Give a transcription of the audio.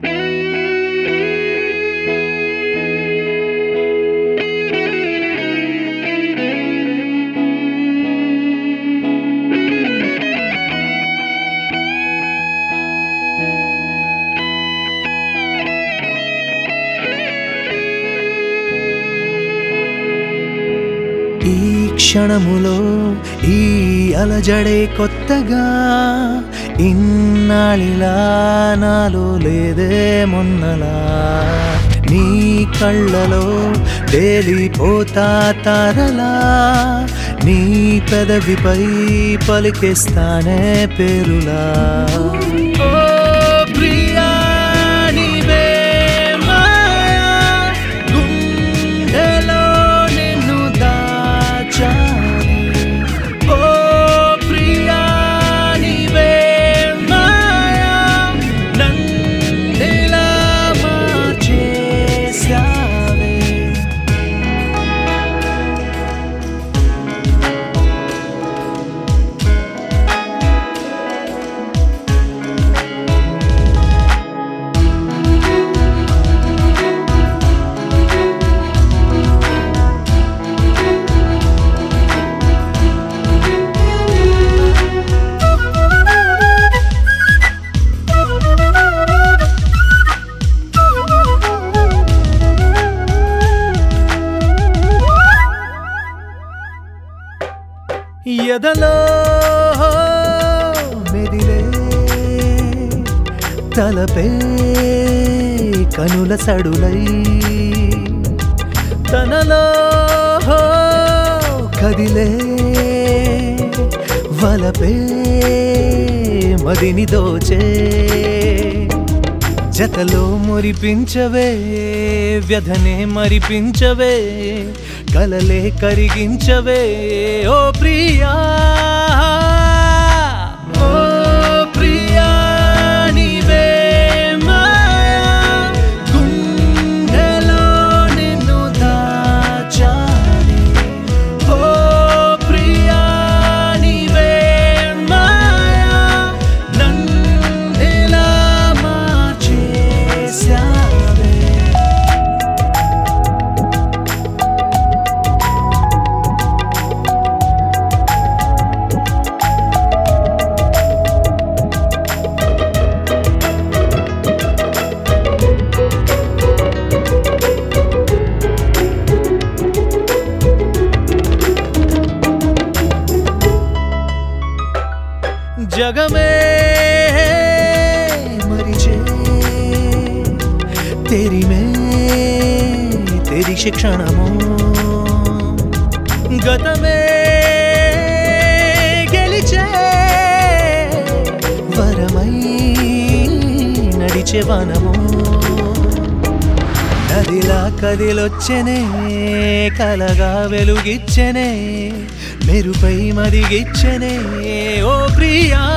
ఈ క్షణములో ఈ అలజడే కొత్తగా ఇన్నాళ్ళిలా నాలో లేదే మొన్నలా నీ కళ్ళలో తేలిపోతా తారలా నీ పెదవిపై పలికేస్తానే పేరులా ఓ ప్రియా నీవే మాయా గుండెలో నిన్ను దాచాలి ఓ ప్రియా నీవే మాయా నన్నిలా మార్చేశావే ఎదలో మెదిలే తలపే కనుల సడులై తనలో కదిలే వలపే మదిని దోచే జతలో మురిపించవే వ్యధనే మరిపించవే కలలే కరిగించవే ఓ ప్రియా ఓ ప్రియా నీవే మాయా గుండెలో నిన్ను దాచాలి ఓ ప్రియా నీవే మాయా నన్నిలా మార్చేశావే జగమే మరిచే तेरी में तेरी శిక్షణము గతమే గెలిచే వరమై నడిచే వనము నదిలా కదిలొచ్చెనే కలగా వెలుగిచ్చెనే మెరుపై మరిగిచ్చెనే ఓ ప్రియా